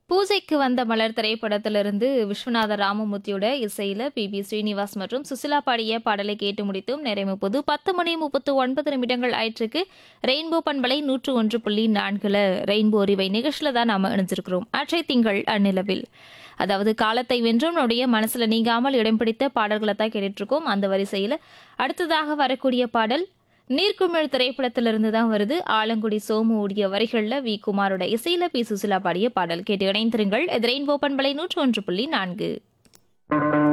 பூஜைக்கு வந்த மலர் திரைப்படத்திலிருந்து விஸ்வநாத ராமமூர்த்தியோட இசையில பி பி ஸ்ரீனிவாஸ் மற்றும் சுசிலா பாடிய பாடலை கேட்டு முடித்தும் நிறைவு பொது பத்து மணி முப்பத்து ஒன்பது நிமிடங்கள் ஆயிற்றுக்கு ரெயின்போ பண்பலை நூற்று ஒன்று புள்ளி நான்குல ரெயின்போ ரிவை நிகழ்ச்சியில தான் நாம இணைஞ்சிருக்கிறோம் அற்றை திங்கள் அந்நிலவில் அதாவது காலத்தை வென்றும் நம்முடைய மனசுல நீங்காமல் இடம் பிடித்த பாடல்களை தான் கேட்டுட்டு இருக்கோம் அந்த வரிசையில அடுத்ததாக வரக்கூடிய பாடல் நீர்க்குமிழ் திரைப்படத்திலிருந்து தான் வருது ஆலங்குடி சோமு ஓடிய வரிகள்ல வி குமாரோட இசையில பி சுசிலா பாடிய பாடல் கேட்டு இணைந்திருங்கள் இது ரெயின்போ பண்பலை நூற்று ஒன்று புள்ளி நான்கு